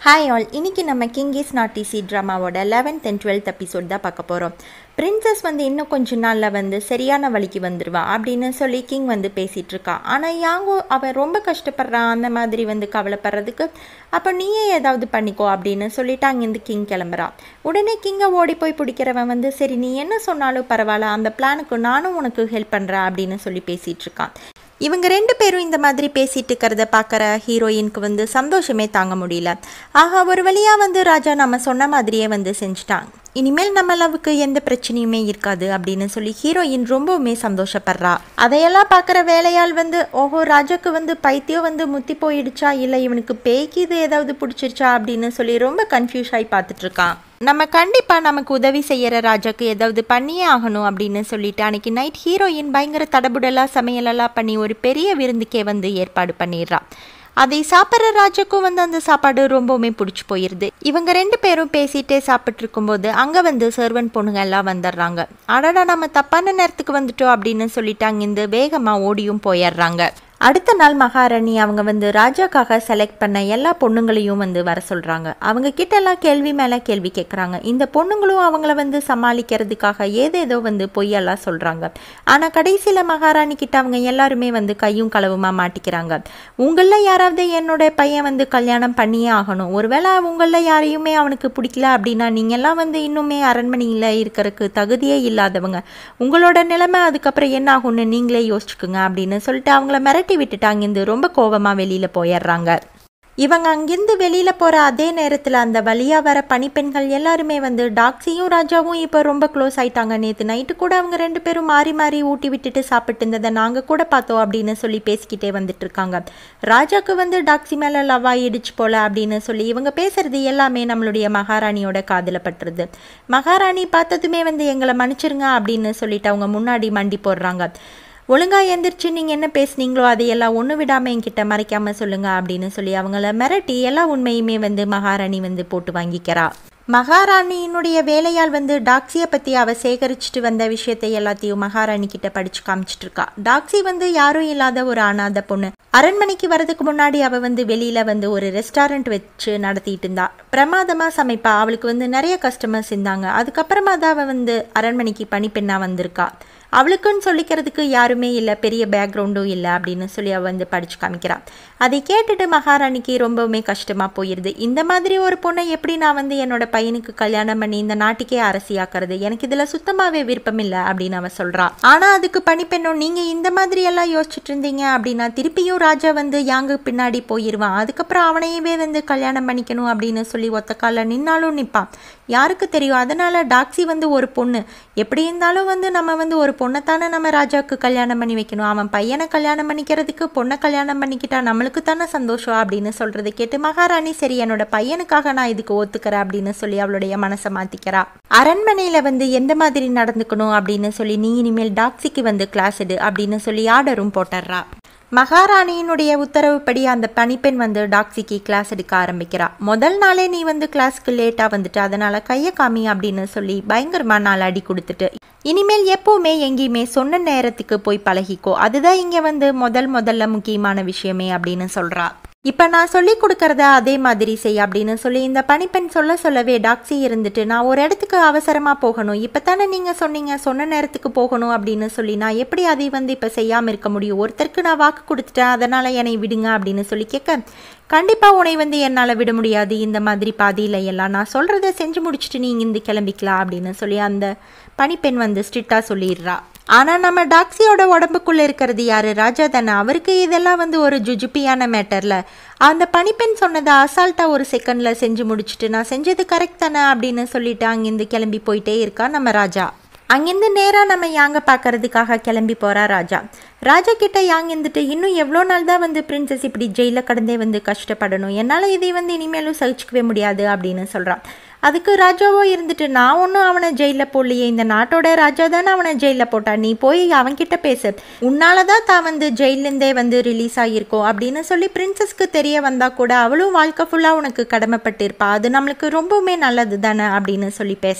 hi all இன்னைக்கு நம்ம king is not easy ட்ராமாவோட லெவன்த் அண்ட் டுவெல்த் எபிசோட் தான் பார்க்க போகிறோம் பிரின்சஸ் வந்து இன்னும் கொஞ்ச நாளில் வந்து சரியான வழிக்கு வந்துடுவா அப்படின்னு சொல்லி கிங் வந்து பேசிகிட்டு இருக்கா ஆனால் யாங்கோ அவன் ரொம்ப கஷ்டப்படுறான் அந்த மாதிரி வந்து கவலைப்படுறதுக்கு அப்போ நீயே ஏதாவது பண்ணிக்கோ அப்படின்னு சொல்லிட்டு அங்கேருந்து கிங் கிளம்புறான் உடனே கிங்கை ஓடி போய் பிடிக்கிறவன் வந்து சரி நீ என்ன சொன்னாலும் பரவாயில்ல அந்த பிளானுக்கு நானும் உனக்கு ஹெல்ப் பண்ணுறேன் அப்படின்னு சொல்லி பேசிகிட்டு இருக்கான் இவங்க ரெண்டு பேரும் இந்த மாதிரி பேசிட்டு இருக்கிறத பார்க்குற ஹீரோயினுக்கு வந்து சந்தோஷமே தாங்க முடியல ஆஹா ஒரு வழியாக வந்து ராஜா நம்ம சொன்ன மாதிரியே வந்து செஞ்சுட்டான் இனிமேல் நம்ம லவ்வுக்கு எந்த பிரச்சனையுமே இருக்காது அப்படின்னு சொல்லி ஹீரோயின் ரொம்பவுமே சந்தோஷப்படுறா அதையெல்லாம் பார்க்குற வேலையால் வந்து ஓஹோ ராஜாக்கு வந்து பைத்தியம் வந்து முத்தி போயிடுச்சா இல்லை இவனுக்கு பேய்க்கு இது ஏதாவது பிடிச்சிருச்சா அப்படின்னு சொல்லி ரொம்ப கன்ஃபியூஸ் ஆகி பார்த்துட்டு இருக்கான் நம்ம கண்டிப்பாக நமக்கு உதவி செய்கிற ராஜாக்கு ஏதாவது பண்ணியே ஆகணும் அப்படின்னு சொல்லிட்டு அன்னைக்கு நைட் ஹீரோயின் பயங்கர தடபுடலாக சமையலெல்லாம் பண்ணி ஒரு பெரிய விருந்துக்கே வந்து ஏற்பாடு பண்ணிடுறா அதை சாப்பிட்ற ராஜாக்கும் வந்து அந்த சாப்பாடு ரொம்பவுமே பிடிச்சி போயிடுது இவங்க ரெண்டு பேரும் பேசிட்டே சாப்பிட்டு இருக்கும்போது அங்கே வந்து சர்வன் பொண்ணுங்க எல்லாம் வந்துடுறாங்க அடடா நம்ம தப்பான நேரத்துக்கு வந்துட்டோம் அப்படின்னு சொல்லிட்டு அங்கேருந்து வேகமாக ஓடியும் போயிடுறாங்க அடுத்த நாள் மகாராணி அவங்க வந்து ராஜாக்காக செலக்ட் பண்ண எல்லா பொண்ணுங்களையும் வந்து வர சொல்கிறாங்க அவங்க கிட்ட எல்லாம் கேள்வி மேலே கேள்வி கேட்குறாங்க இந்த பொண்ணுங்களும் அவங்கள வந்து சமாளிக்கிறதுக்காக ஏதேதோ வந்து பொய்யெல்லாம் சொல்கிறாங்க ஆனால் கடைசியில் மகாராணி கிட்ட அவங்க எல்லாருமே வந்து கையும் களவுமா மாட்டிக்கிறாங்க உங்களில் யாராவது என்னோட பையன் வந்து கல்யாணம் பண்ணியே ஆகணும் ஒருவேளை உங்களில் யாரையுமே அவனுக்கு பிடிக்கல அப்படின்னா நீங்கள்லாம் வந்து இன்னுமே அரண்மனையில் இருக்கிறதுக்கு தகுதியே இல்லாதவங்க உங்களோட நிலைமை அதுக்கப்புறம் என்ன ஆகும்னு நீங்களே யோசிச்சுக்குங்க அப்படின்னு சொல்லிட்டு அவங்கள மிரட்டி மிரட்டி விட்டுட்டு அங்கேருந்து ரொம்ப கோபமாக வெளியில் போயிடுறாங்க இவங்க அங்கேருந்து வெளியில் போகிற அதே நேரத்தில் அந்த வழியாக வர பணிப்பெண்கள் எல்லாருமே வந்து டாக்ஸியும் ராஜாவும் இப்போ ரொம்ப க்ளோஸ் ஆயிட்டாங்க நேற்று நைட்டு கூட அவங்க ரெண்டு பேரும் மாறி மாறி ஊட்டி விட்டுட்டு சாப்பிட்டு இருந்ததை நாங்கள் கூட பார்த்தோம் அப்படின்னு சொல்லி பேசிக்கிட்டே வந்துட்டு இருக்காங்க ராஜாக்கு வந்து டாக்ஸி மேலே லவ் ஆயிடுச்சு போல அப்படின்னு சொல்லி இவங்க பேசுறது எல்லாமே நம்மளுடைய மகாராணியோட காதில் பட்டுருது மகாராணி பார்த்ததுமே வந்து எங்களை மன்னிச்சிருங்க அப்படின்னு சொல்லிட்டு அவங்க முன்னாடி மண்டி போடுறாங்க ஒழுங்காக எந்திரிச்சு நீங்கள் என்ன பேசுனீங்களோ அதையெல்லாம் ஒன்று விடாமல் என்கிட்ட மறைக்காமல் சொல்லுங்கள் அப்படின்னு சொல்லி அவங்கள மிரட்டி எல்லா உண்மையுமே வந்து மகாராணி வந்து போட்டு வாங்கிக்கிறா மகாராணியினுடைய வேலையால் வந்து டாக்ஸியை பற்றி அவள் சேகரிச்சுட்டு வந்த விஷயத்தை எல்லாத்தையும் மகாராணி கிட்ட படித்து காமிச்சிட்டு இருக்கா டாக்ஸி வந்து யாரும் இல்லாத ஒரு அனாத பொண்ணு அரண்மனைக்கு வரதுக்கு முன்னாடி அவள் வந்து வெளியில் வந்து ஒரு ரெஸ்டாரண்ட் வச்சு நடத்திட்டு இருந்தா பிரமாதமாக சமைப்பா அவளுக்கு வந்து நிறைய கஸ்டமர்ஸ் இருந்தாங்க அதுக்கப்புறமா தான் அவள் வந்து அரண்மனைக்கு பணிப்பெண்ணாக வந்திருக்கா அவளுக்குன்னு சொல்லிக்கிறதுக்கு யாருமே இல்லை பெரிய பேக்ரவுண்டும் இல்லை அப்படின்னு சொல்லி அவள் வந்து படித்து காமிக்கிறாள் அதை கேட்டுட்டு மகாராணிக்கு ரொம்பவுமே கஷ்டமாக போயிடுது இந்த மாதிரி ஒரு பொண்ணை எப்படி நான் வந்து என்னோட பையனுக்கு கல்யாணம் பண்ணி இந்த நாட்டுக்கே அரசியாக்குறது எனக்கு இதில் சுத்தமாகவே விருப்பம் இல்லை அப்படின்னு அவன் சொல்கிறான் ஆனால் அதுக்கு பணிப்பெண்ணும் நீங்கள் இந்த மாதிரி எல்லாம் யோசிச்சுட்டு இருந்தீங்க அப்படின்னா திருப்பியும் ராஜா வந்து யாங்கு பின்னாடி போயிடுவான் அதுக்கப்புறம் அவனையவே வந்து கல்யாணம் பண்ணிக்கணும் அப்படின்னு சொல்லி ஒத்த கால நின்னாலும் நிற்பான் யாருக்கு தெரியும் அதனால டாக்ஸி வந்து ஒரு பொண்ணு எப்படி இருந்தாலும் வந்து நம்ம வந்து ஒரு பொண்ணைத்தானே நம்ம ராஜாவுக்கு கல்யாணம் பண்ணி வைக்கணும் அவன் பையனை கல்யாணம் பண்ணிக்கிறதுக்கு பொண்ணை கல்யாணம் பண்ணிக்கிட்டா நம்மளுக்கு தானே சந்தோஷம் அப்படின்னு சொல்றதை கேட்டு மகாராணி சரி என்னோட பையனுக்காக நான் இதுக்கு ஒத்துக்கிறேன் அப்படின்னு சொல்லி அவளுடைய மனசை மாத்திக்கிறா அரண்மனையில வந்து எந்த மாதிரி நடந்துக்கணும் அப்படின்னு சொல்லி நீ இனிமேல் டாக்ஸிக்கு வந்து கிளாஸ் எடு அப்படின்னு சொல்லி ஆர்டரும் போட்டுடுறா மகாராணியினுடைய உத்தரவுப்படி அந்த பணிப்பெண் வந்து டாக்ஸிக்கு கிளாஸ் எடுக்க ஆரம்பிக்கிறா முதல் நாளே நீ வந்து கிளாஸ்க்கு லேட்டாக வந்துட்டு அதனால கையை காமி அப்படின்னு சொல்லி பயங்கரமாக நாள் அடி கொடுத்துட்டு இனிமேல் எப்பவுமே எங்கேயுமே சொன்ன நேரத்துக்கு போய் பழகிக்கோ அதுதான் இங்கே வந்து முதல் முதல்ல முக்கியமான விஷயமே அப்படின்னு சொல்கிறா இப்போ நான் சொல்லி கொடுக்கறத அதே மாதிரி செய் அப்படின்னு சொல்லி இந்த பணிப்பெண் சொல்ல சொல்லவே டாக்ஸி இருந்துட்டு நான் ஒரு இடத்துக்கு அவசரமாக போகணும் இப்போ தானே நீங்கள் சொன்னீங்க சொன்ன நேரத்துக்கு போகணும் அப்படின்னு சொல்லி நான் எப்படி அதை வந்து இப்போ செய்யாமல் இருக்க முடியும் ஒருத்தருக்கு நான் வாக்கு கொடுத்துட்டேன் அதனால் என்னை விடுங்க அப்படின்னு சொல்லி கேட்க கண்டிப்பாக உன்னை வந்து என்னால் விட முடியாது இந்த மாதிரி பாதியில் எல்லாம் நான் சொல்கிறத செஞ்சு முடிச்சுட்டு நீங்கள் இருந்து கிளம்பிக்கலாம் அப்படின்னு சொல்லி அந்த பணிப்பெண் வந்து ஸ்ட்ரிக்டாக சொல்லிடுறா ஆனால் நம்ம டாக்ஸியோட உடம்புக்குள்ளே இருக்கிறது யார் ராஜா தானே அவருக்கு இதெல்லாம் வந்து ஒரு ஜுஜுப்பியான மேட்டரில் அந்த பணிப்பெண் சொன்னதை அசால்ட்டாக ஒரு செகண்டில் செஞ்சு முடிச்சுட்டு நான் செஞ்சது கரெக்ட் தானே அப்படின்னு சொல்லிட்டு அங்கேருந்து கிளம்பி போயிட்டே இருக்கா நம்ம ராஜா அங்கேருந்து நேராக நம்ம யாங்க பார்க்கறதுக்காக கிளம்பி போகிறா ராஜா ராஜா கிட்ட யாங் இருந்துட்டு இன்னும் எவ்வளோ நாள் தான் வந்து பிரின்சஸ் இப்படி ஜெயிலில் கடந்தே வந்து கஷ்டப்படணும் என்னால் இதை வந்து இனிமேலும் சகிச்சிக்கவே முடியாது அப்படின்னு சொல்கிறான் அதுக்கு ராஜாவோ இருந்துட்டு நான் ஒன்றும் அவனை ஜெயிலில் போடலையே இந்த நாட்டோட ராஜா தானே அவனை ஜெயிலில் போட்டான் நீ போய் அவன்கிட்ட பேசு உன்னால தான் தான் வந்து ஜெயிலேருந்தே வந்து ரிலீஸ் ஆகியிருக்கோம் அப்படின்னு சொல்லி பிரின்சஸ்க்கு தெரிய வந்தால் கூட அவளும் வாழ்க்கை ஃபுல்லாக உனக்கு கடமைப்பட்டிருப்பா அது நம்மளுக்கு ரொம்பவுமே நல்லது தானே அப்படின்னு சொல்லி பேசுகிறான்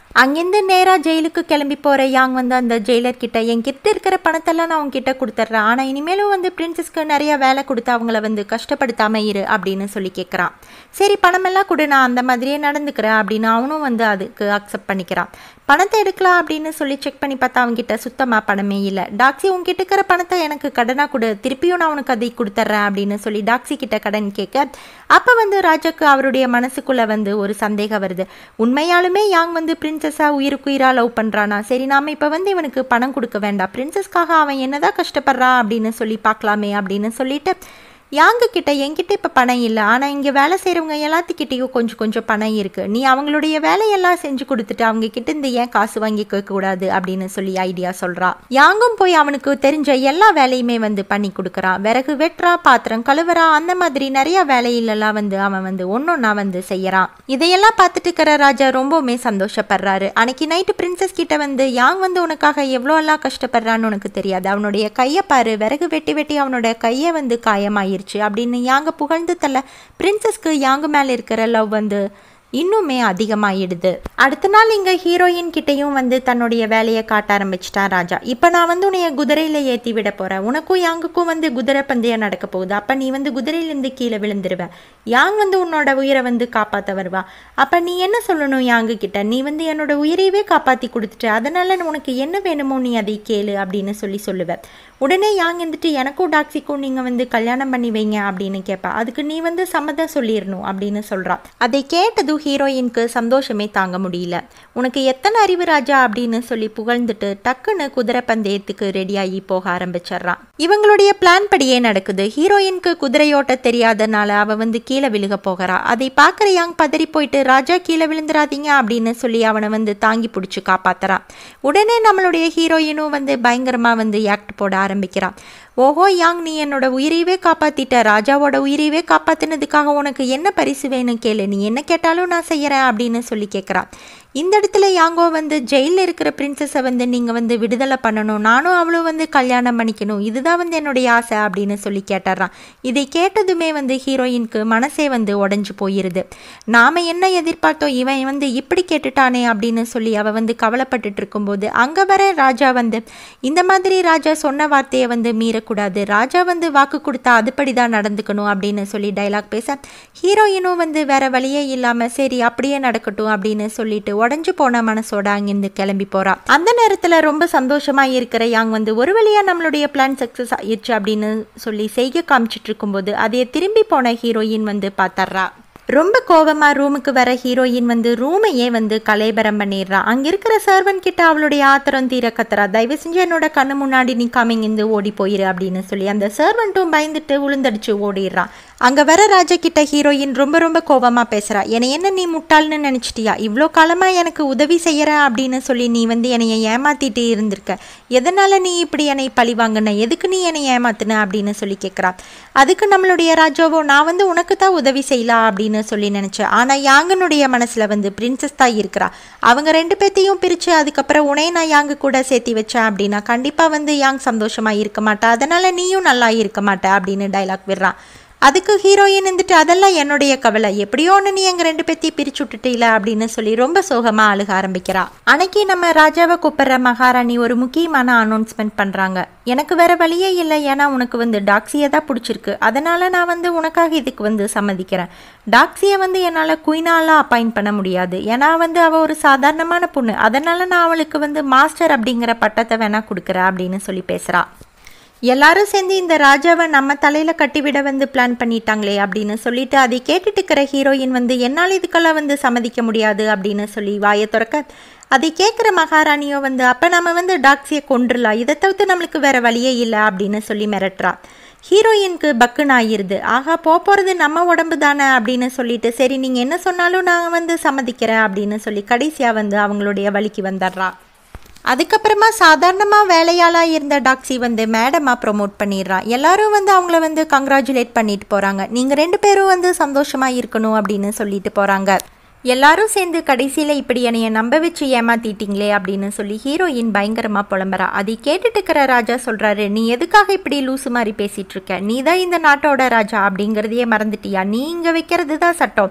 அங்கேருந்து நேராக ஜெயிலுக்கு கிளம்பி போகிற யாங் வந்து அந்த ஜெயிலர் கிட்ட என்கிட்ட இருக்கிற பணத்தெல்லாம் நான் உங்ககிட்ட கொடுத்துட்றேன் ஆனால் இனிமேலும் வந்து பிரின்சஸ்க்கு நிறைய வேலை கொடுத்து அவங்கள வந்து கஷ்டப்படுத்தாம இரு அப்படின்னு சொல்லி கேட்குறான் சரி பணமெல்லாம் கொடு நான் அந்த மாதிரியே நடந்துக்கிறேன் அப்படின்னு அவனும் வந்து அதுக்கு அக்செப்ட் பண்ணிக்கிறான் பணத்தை எடுக்கலாம் அப்படின்னு சொல்லி செக் பண்ணி பார்த்தா அவன்கிட்ட சுத்தமாக பணமே இல்லை டாக்ஸி உங்ககிட்ட இருக்கிற பணத்தை எனக்கு கடனாக கொடு திருப்பியும் நான் உனக்கு அதை கொடுத்துட்றேன் அப்படின்னு சொல்லி டாக்ஸி கிட்ட கடன் கேட்க அப்போ வந்து ராஜாக்கு அவருடைய மனசுக்குள்ளே வந்து ஒரு சந்தேகம் வருது உண்மையாலுமே யாங் வந்து பிரின்சஸாக உயிருக்குயிராக லவ் பண்ணுறானா சரி நாம இப்போ வந்து இவனுக்கு பணம் கொடுக்க வேண்டாம் பிரின்சஸ்க்காக அவன் என்னதான் கஷ்டப்படுறான் அப்படின்னு சொல்லி பார்க்கலாமே அப்படின்னு சொல்லிட்டு யாங்கு கிட்ட என்கிட்ட இப்போ பணம் இல்லை ஆனால் இங்கே வேலை செய்கிறவங்க எல்லாத்துக்கிட்டேயும் கொஞ்சம் கொஞ்சம் பணம் இருக்குது நீ அவங்களுடைய வேலையெல்லாம் செஞ்சு கொடுத்துட்டு அவங்க கிட்ட இருந்து ஏன் காசு வாங்கிக்க கூடாது அப்படின்னு சொல்லி ஐடியா சொல்கிறா யாங்கும் போய் அவனுக்கு தெரிஞ்ச எல்லா வேலையுமே வந்து பண்ணி கொடுக்குறான் விறகு வெட்டுறா பாத்திரம் கழுவுறா அந்த மாதிரி நிறைய வேலையிலலாம் வந்து அவன் வந்து ஒன்றொன்னா வந்து செய்யறான் இதையெல்லாம் பார்த்துட்டு இருக்கிற ராஜா ரொம்பவுமே சந்தோஷப்படுறாரு அன்னைக்கு நைட்டு பிரின்சஸ் கிட்ட வந்து யாங் வந்து உனக்காக எவ்வளோ எல்லாம் கஷ்டப்படுறான்னு உனக்கு தெரியாது அவனுடைய கையை பாரு விறகு வெட்டி வெட்டி அவனோட கையை வந்து காயமாயிருச்சு அப்படின்னு யாங்க புகழ்ந்து தள்ள பிரின்சஸ்க்கு யாங்க மேலே இருக்கிற லவ் வந்து இன்னுமே அதிகமாகிடுது அடுத்த நாள் இங்கே ஹீரோயின் கிட்டேயும் வந்து தன்னுடைய வேலையை காட்ட ஆரம்பிச்சிட்டா ராஜா இப்போ நான் வந்து உன்னைய குதிரையில் ஏற்றி விட போகிறேன் உனக்கும் யாங்குக்கும் வந்து குதிரை பந்தயம் நடக்க போகுது அப்போ நீ வந்து குதிரையிலேருந்து கீழே விழுந்துருவ யாங் வந்து உன்னோட உயிரை வந்து காப்பாற்ற வருவா அப்போ நீ என்ன சொல்லணும் யாங்கு கிட்ட நீ வந்து என்னோட உயிரையவே காப்பாற்றி கொடுத்துட்ட அதனால உனக்கு என்ன வேணுமோ நீ அதை கேளு அப்படின்னு சொல்லி சொல்லுவ உடனே யாங் இருந்துட்டு எனக்கும் டாக்ஸிக்கும் நீங்கள் வந்து கல்யாணம் பண்ணி வைங்க அப்படின்னு கேட்பா அதுக்கு நீ வந்து சம்மதம் சொல்லிடணும் அப்படின்னு சொல்கிறா அதை கேட்டதும் ஹீரோயினுக்கு சந்தோஷமே தாங்க முடியல உனக்கு எத்தனை அறிவு ராஜா அப்படின்னு சொல்லி புகழ்ந்துட்டு டக்குன்னு குதிரை பந்தயத்துக்கு ரெடியாகி போக ஆரம்பிச்சிடுறான் இவங்களுடைய பிளான் படியே நடக்குது ஹீரோயினுக்கு குதிரையோட்ட தெரியாதனால அவ வந்து கீழே விழுக போகிறா அதை பார்க்குற யாங் பதறி போயிட்டு ராஜா கீழே விழுந்துடாதீங்க அப்படின்னு சொல்லி அவனை வந்து தாங்கி பிடிச்சி காப்பாத்துறான் உடனே நம்மளுடைய ஹீரோயினும் வந்து பயங்கரமாக வந்து ஆக்ட் போட ஆரம்பிக்கிறான் ஓஹோ யாங் நீ என்னோட உயிரையவே காப்பாத்திட்ட ராஜாவோட உயிரையவே காப்பாத்தினதுக்காக உனக்கு என்ன பரிசு வேணும் கேளு நீ என்ன கேட்டாலும் நான் செய்யறேன் அப்படின்னு சொல்லி கேட்குறான் இந்த இடத்துல யாங்கோ வந்து ஜெயிலில் இருக்கிற பிரின்சஸை வந்து நீங்கள் வந்து விடுதலை பண்ணணும் நானும் அவளும் வந்து கல்யாணம் பண்ணிக்கணும் இதுதான் வந்து என்னுடைய ஆசை அப்படின்னு சொல்லி கேட்டுறான் இதை கேட்டதுமே வந்து ஹீரோயினுக்கு மனசே வந்து உடஞ்சி போயிருது நாம் என்ன எதிர்பார்த்தோம் இவன் வந்து இப்படி கேட்டுட்டானே அப்படின்னு சொல்லி அவள் வந்து கவலைப்பட்டுட்டு இருக்கும்போது அங்கே வர ராஜா வந்து இந்த மாதிரி ராஜா சொன்ன வார்த்தையை வந்து மீறக்கூடாது ராஜா வந்து வாக்கு கொடுத்தா அதுபடி தான் நடந்துக்கணும் அப்படின்னு சொல்லி டைலாக் பேச ஹீரோயினும் வந்து வேற வழியே இல்லாமல் சரி அப்படியே நடக்கட்டும் அப்படின்னு சொல்லிட்டு உடஞ்சு போன மனசோட அங்கிருந்து கிளம்பி போறா அந்த நேரத்தில் ரொம்ப சந்தோஷமா இருக்கிற யாங் வந்து ஒரு வழியா நம்மளுடைய பிளான் சக்ஸஸ் ஆயிடுச்சு அப்படின்னு சொல்லி செய்க காமிச்சிட்டு இருக்கும்போது அதைய திரும்பி போன ஹீரோயின் வந்து பார்த்தர்றா ரொம்ப கோவமாக ரூமுக்கு வர ஹீரோயின் வந்து ரூமையே வந்து கலேபரம் பண்ணிடுறா அங்கே இருக்கிற சர்வன் கிட்ட அவளுடைய ஆத்திரம் தீர கத்துறா தயவு செஞ்சு என்னோட கண்ணு முன்னாடி நீ இருந்து ஓடி போயிரு அப்படின்னு சொல்லி அந்த சர்வன்ட்டும் பயந்துட்டு உளுந்தடிச்சு ஓடிடுறான் அங்கே வர ராஜா கிட்ட ஹீரோயின் ரொம்ப ரொம்ப கோபமாக பேசுகிறா என்னை என்ன நீ முட்டாள்னு நினச்சிட்டியா இவ்வளோ காலமாக எனக்கு உதவி செய்கிற அப்படின்னு சொல்லி நீ வந்து என்னைய ஏமாத்திட்டு இருந்திருக்க எதனால் நீ இப்படி என்னை பழி வாங்கின எதுக்கு நீ என்னை ஏமாத்துன அப்படின்னு சொல்லி கேட்குறா அதுக்கு நம்மளுடைய ராஜாவோ நான் வந்து உனக்கு தான் உதவி செய்யலாம் அப்படின்னு சொல்லி நினச்சேன் ஆனால் யாங்கனுடைய மனசில் வந்து பிரின்சஸ் தான் இருக்கிறா அவங்க ரெண்டு பேர்த்தையும் பிரித்து அதுக்கப்புறம் உனையை நான் யாங்கு கூட சேர்த்தி வச்சேன் அப்படின்னா கண்டிப்பாக வந்து யாங் சந்தோஷமாக இருக்க மாட்டா அதனால் நீயும் நல்லா இருக்க மாட்டே அப்படின்னு டைலாக் விடுறான் அதுக்கு ஹீரோயின் இருந்துட்டு அதெல்லாம் என்னுடைய கவலை எப்படியோ ஒன்று நீ எங்கள் ரெண்டு பேர்த்தையும் பிரிச்சு விட்டுட்டீல அப்படின்னு சொல்லி ரொம்ப சோகமாக அழுக ஆரம்பிக்கிறா அன்னைக்கு நம்ம ராஜாவை கூப்பிடுற மகாராணி ஒரு முக்கியமான அனௌன்ஸ்மெண்ட் பண்ணுறாங்க எனக்கு வேற வழியே இல்லை ஏன்னா உனக்கு வந்து டாக்ஸியை தான் பிடிச்சிருக்கு அதனால நான் வந்து உனக்காக இதுக்கு வந்து சம்மதிக்கிறேன் டாக்ஸியை வந்து என்னால் குயினாலாம் அப்பாயிண்ட் பண்ண முடியாது ஏன்னா வந்து அவள் ஒரு சாதாரணமான பொண்ணு அதனால நான் அவளுக்கு வந்து மாஸ்டர் அப்படிங்கிற பட்டத்தை வேணா கொடுக்குறேன் அப்படின்னு சொல்லி பேசுகிறா எல்லாரும் சேர்ந்து இந்த ராஜாவை நம்ம தலையில கட்டிவிட வந்து பிளான் பண்ணிட்டாங்களே அப்படின்னு சொல்லிட்டு அதை கேட்டுட்டு இருக்கிற ஹீரோயின் வந்து என்னால் இதுக்கெல்லாம் வந்து சம்மதிக்க முடியாது அப்படின்னு சொல்லி வாயை திறக்க அதை கேட்குற மகாராணியோ வந்து அப்போ நம்ம வந்து டாக்ஸியை கொண்டுடலாம் இதை தவிர்த்து நம்மளுக்கு வேற வழியே இல்லை அப்படின்னு சொல்லி மிரட்டுறா ஹீரோயினுக்கு பக்குன்னு ஆயிருது ஆகா போக போகிறது நம்ம உடம்பு தானே அப்படின்னு சொல்லிட்டு சரி நீங்கள் என்ன சொன்னாலும் நான் வந்து சம்மதிக்கிறேன் அப்படின்னு சொல்லி கடைசியாக வந்து அவங்களுடைய வழிக்கு வந்துடுறா அதுக்கப்புறமா சாதாரணமாக வேலையாளாக இருந்த டாக்ஸி வந்து மேடமாக ப்ரொமோட் பண்ணிடுறான் எல்லாரும் வந்து அவங்கள வந்து கங்க்ராச்சுலேட் பண்ணிட்டு போகிறாங்க நீங்கள் ரெண்டு பேரும் வந்து சந்தோஷமாக இருக்கணும் அப்படின்னு சொல்லிட்டு போகிறாங்க எல்லாரும் சேர்ந்து கடைசியில் இப்படி என்னைய நம்ப வச்சு ஏமாத்திட்டீங்களே அப்படின்னு சொல்லி ஹீரோயின் பயங்கரமாக புலம்புறா அதை கேட்டுட்டு இருக்கிற ராஜா சொல்கிறாரு நீ எதுக்காக இப்படி லூசு மாதிரி பேசிகிட்டு இருக்க நீ தான் இந்த நாட்டோட ராஜா அப்படிங்கிறதையே மறந்துட்டியா நீ இங்கே வைக்கிறது தான் சட்டம்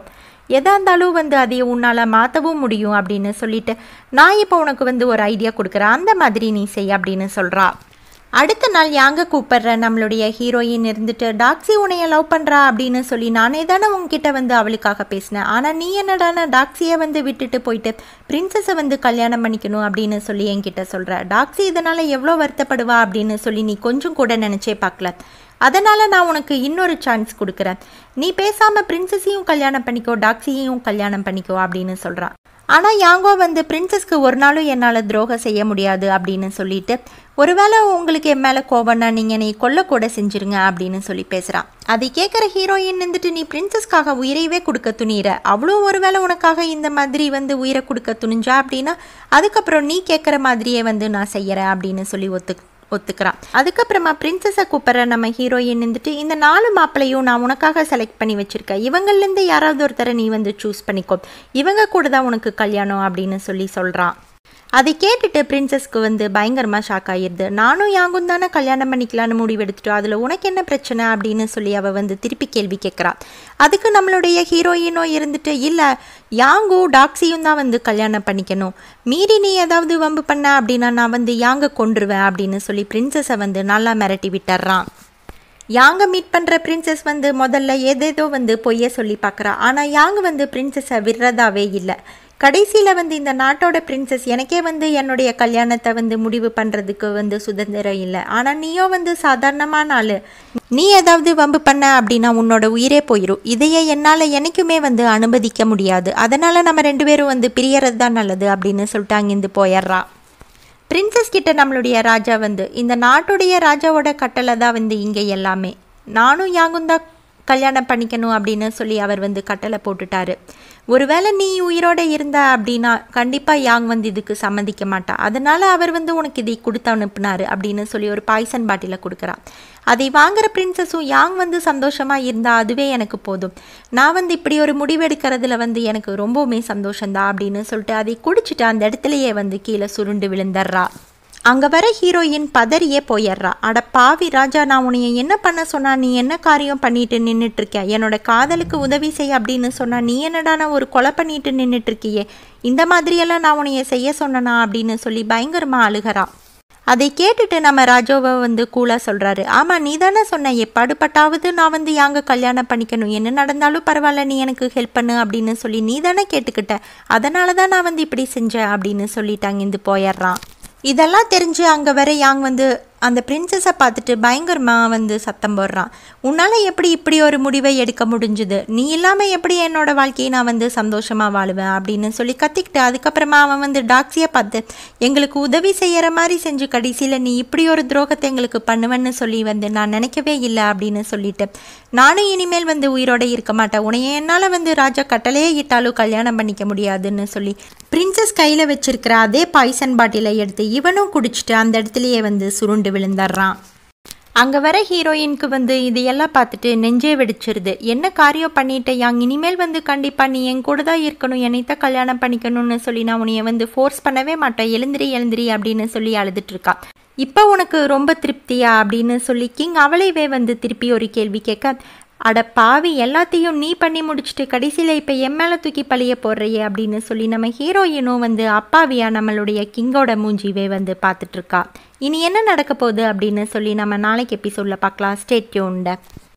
எதா இருந்தாலும் வந்து அதை உன்னால் மாற்றவும் முடியும் அப்படின்னு சொல்லிட்டு நான் இப்போ உனக்கு வந்து ஒரு ஐடியா கொடுக்குறேன் அந்த மாதிரி நீ செய் அப்படின்னு சொல்கிறா அடுத்த நாள் யாங்க கூப்பிடுற நம்மளுடைய ஹீரோயின் இருந்துட்டு டாக்ஸி உன்னைய லவ் பண்ணுறா அப்படின்னு சொல்லி நானே தானே உங்ககிட்ட வந்து அவளுக்காக பேசினேன் ஆனால் நீ என்னடானா டாக்ஸியை வந்து விட்டுட்டு போயிட்டு பிரின்சஸை வந்து கல்யாணம் பண்ணிக்கணும் அப்படின்னு சொல்லி என்கிட்ட சொல்கிற டாக்ஸி இதனால் எவ்வளோ வருத்தப்படுவா அப்படின்னு சொல்லி நீ கொஞ்சம் கூட நினச்சே பார்க்கல அதனால் நான் உனக்கு இன்னொரு சான்ஸ் கொடுக்குறேன் நீ பேசாமல் பிரின்சஸையும் கல்யாணம் பண்ணிக்கோ டாக்ஸியையும் கல்யாணம் பண்ணிக்கோ அப்படின்னு சொல்கிறான் ஆனால் யாங்கோ வந்து பிரின்சஸ்க்கு ஒரு நாளும் என்னால் துரோகம் செய்ய முடியாது அப்படின்னு சொல்லிட்டு ஒருவேளை உங்களுக்கு என் மேலே கோவம்னா நீங்கள் நீ கொல்லக்கூட செஞ்சிருங்க அப்படின்னு சொல்லி பேசுகிறான் அதை கேட்குற ஹீரோயின் இருந்துட்டு நீ பிரின்சஸ்க்காக உயிரையவே கொடுக்க துணிகிற அவளும் ஒருவேளை உனக்காக இந்த மாதிரி வந்து உயிரை கொடுக்க துணிஞ்சா அப்படின்னா அதுக்கப்புறம் நீ கேட்குற மாதிரியே வந்து நான் செய்கிறேன் அப்படின்னு சொல்லி ஒத்து ஒத்துக்கிறான் அதுக்கப்புறமா பிரின்சஸை கூப்பிட்ற நம்ம ஹீரோயின் இருந்துட்டு இந்த நாலு மாப்பிளையும் நான் உனக்காக செலக்ட் பண்ணி வச்சுருக்கேன் இவங்கள்லேருந்து யாராவது ஒருத்தரை நீ வந்து சூஸ் பண்ணிக்கோ இவங்க கூட தான் உனக்கு கல்யாணம் அப்படின்னு சொல்லி சொல்கிறான் அதை கேட்டுட்டு பிரின்சஸ்க்கு வந்து பயங்கரமாக ஷாக் ஆகிடுது நானும் யாங்கும் தானே கல்யாணம் பண்ணிக்கலான்னு முடிவு எடுத்துட்டோம் அதில் உனக்கு என்ன பிரச்சனை அப்படின்னு சொல்லி அவள் வந்து திருப்பி கேள்வி கேட்குறா அதுக்கு நம்மளுடைய ஹீரோயினோ இருந்துட்டு இல்லை யாங்கும் டாக்ஸியும் தான் வந்து கல்யாணம் பண்ணிக்கணும் மீறி நீ ஏதாவது வம்பு பண்ண அப்படின்னா நான் வந்து யாங்க கொண்டுருவேன் அப்படின்னு சொல்லி பிரின்சஸை வந்து நல்லா மிரட்டி விட்டுறான் யாங்க மீட் பண்ணுற பிரின்சஸ் வந்து முதல்ல ஏதேதோ வந்து பொய்ய சொல்லி பார்க்குறா ஆனால் யாங்க வந்து பிரின்சஸை விடுறதாவே இல்லை கடைசியில் வந்து இந்த நாட்டோட பிரின்சஸ் எனக்கே வந்து என்னுடைய கல்யாணத்தை வந்து முடிவு பண்ணுறதுக்கு வந்து சுதந்திரம் இல்லை ஆனால் நீயோ வந்து சாதாரணமான ஆள் நீ ஏதாவது வம்பு பண்ண அப்படின்னா உன்னோட உயிரே போயிடும் இதையே என்னால் என்னைக்குமே வந்து அனுமதிக்க முடியாது அதனால் நம்ம ரெண்டு பேரும் வந்து பிரியறது தான் நல்லது அப்படின்னு சொல்லிட்டு அங்கேருந்து போயிடுறா பிரின்சஸ் கிட்ட நம்மளுடைய ராஜா வந்து இந்த நாட்டுடைய ராஜாவோட கட்டளை தான் வந்து இங்கே எல்லாமே நானும் யாங்கும் தான் கல்யாணம் பண்ணிக்கணும் அப்படின்னு சொல்லி அவர் வந்து கட்டளை போட்டுட்டாரு ஒருவேளை நீ உயிரோட இருந்த அப்படின்னா கண்டிப்பாக யாங் வந்து இதுக்கு சம்மதிக்க மாட்டா அதனால அவர் வந்து உனக்கு இதை கொடுத்து அனுப்புனாரு அப்படின்னு சொல்லி ஒரு பாய்சன் பாட்டிலை கொடுக்குறான் அதை வாங்குற பிரின்சஸும் யாங் வந்து சந்தோஷமாக இருந்தா அதுவே எனக்கு போதும் நான் வந்து இப்படி ஒரு முடிவெடுக்கிறதுல வந்து எனக்கு ரொம்பவுமே சந்தோஷம்தான் அப்படின்னு சொல்லிட்டு அதை குடிச்சிட்டு அந்த இடத்துலையே வந்து கீழே சுருண்டு விழுந்துடுறா அங்கே வர ஹீரோயின் பதறியே போயிடுறா அட பாவி ராஜா நான் உன்னைய என்ன பண்ண சொன்னா நீ என்ன காரியம் பண்ணிட்டு நின்றுட்டு இருக்க என்னோட காதலுக்கு உதவி செய் அப்படின்னு சொன்னா நீ என்னடானா ஒரு கொலை பண்ணிட்டு நின்றுட்டு இருக்கியே இந்த மாதிரியெல்லாம் நான் உன்னைய செய்ய சொன்னனா அப்படின்னு சொல்லி பயங்கரமாக அழுகிறா அதை கேட்டுட்டு நம்ம ராஜோவை வந்து கூலாக சொல்கிறாரு ஆமாம் நீ தானே சொன்ன எப்பாடுபட்டாவது நான் வந்து யாங்க கல்யாணம் பண்ணிக்கணும் என்ன நடந்தாலும் பரவாயில்ல நீ எனக்கு ஹெல்ப் பண்ணு அப்படின்னு சொல்லி நீ தானே கேட்டுக்கிட்ட அதனால தான் நான் வந்து இப்படி செஞ்சேன் அப்படின்னு சொல்லிட்டு அங்கேருந்து போயிடுறான் இதெல்லாம் தெரிஞ்சு அங்கே வர யாங் வந்து அந்த பிரின்சஸை பார்த்துட்டு பயங்கரமாக வந்து சத்தம் போடுறான் உன்னால் எப்படி இப்படி ஒரு முடிவை எடுக்க முடிஞ்சுது நீ இல்லாமல் எப்படி என்னோட வாழ்க்கையை நான் வந்து சந்தோஷமாக வாழுவேன் அப்படின்னு சொல்லி கத்திக்கிட்டு அதுக்கப்புறமா அவன் வந்து டாக்ஸியை பார்த்து எங்களுக்கு உதவி செய்கிற மாதிரி செஞ்சு கடைசியில் நீ இப்படி ஒரு துரோகத்தை எங்களுக்கு பண்ணுவேன்னு சொல்லி வந்து நான் நினைக்கவே இல்லை அப்படின்னு சொல்லிட்டு நானும் இனிமேல் வந்து உயிரோட இருக்க மாட்டேன் உன்னைய என்னால் வந்து ராஜா கட்டளையே இட்டாலும் கல்யாணம் பண்ணிக்க முடியாதுன்னு சொல்லி பிரின்சஸ் கையில் வச்சிருக்கிற அதே பாய்சன் பாட்டிலை எடுத்து இவனும் குடிச்சிட்டு அந்த இடத்துலையே வந்து சுருண்டு விழுந்துடுறான் அங்கே வர ஹீரோயினுக்கு வந்து இதையெல்லாம் பார்த்துட்டு நெஞ்சே வெடிச்சிருது என்ன காரியம் பண்ணிட்ட யாங் இனிமேல் வந்து கண்டிப்பாக நீ என் கூட தான் இருக்கணும் என்னைத்தான் கல்யாணம் பண்ணிக்கணும்னு சொல்லி நான் உன்னைய வந்து ஃபோர்ஸ் பண்ணவே மாட்டேன் எழுந்திரி எழுந்திரி அப்படின்னு சொல்லி அழுதுட்டு இருக்கா இப்போ உனக்கு ரொம்ப திருப்தியா அப்படின்னு சொல்லி கிங் அவளைவே வந்து திருப்பி ஒரு கேள்வி கேட்க அட பாவி எல்லாத்தையும் நீ பண்ணி முடிச்சுட்டு கடைசியில் இப்போ என் மேலே தூக்கி பழிய போடுறியே அப்படின்னு சொல்லி நம்ம ஹீரோயினும் வந்து அப்பாவியா நம்மளுடைய கிங்கோட மூஞ்சிவே வந்து பார்த்துட்ருக்கா இனி என்ன நடக்க போகுது அப்படின்னு சொல்லி நம்ம நாளைக்கு எபிசோடில் பார்க்கலாம் ஸ்டேட் டியூன்ட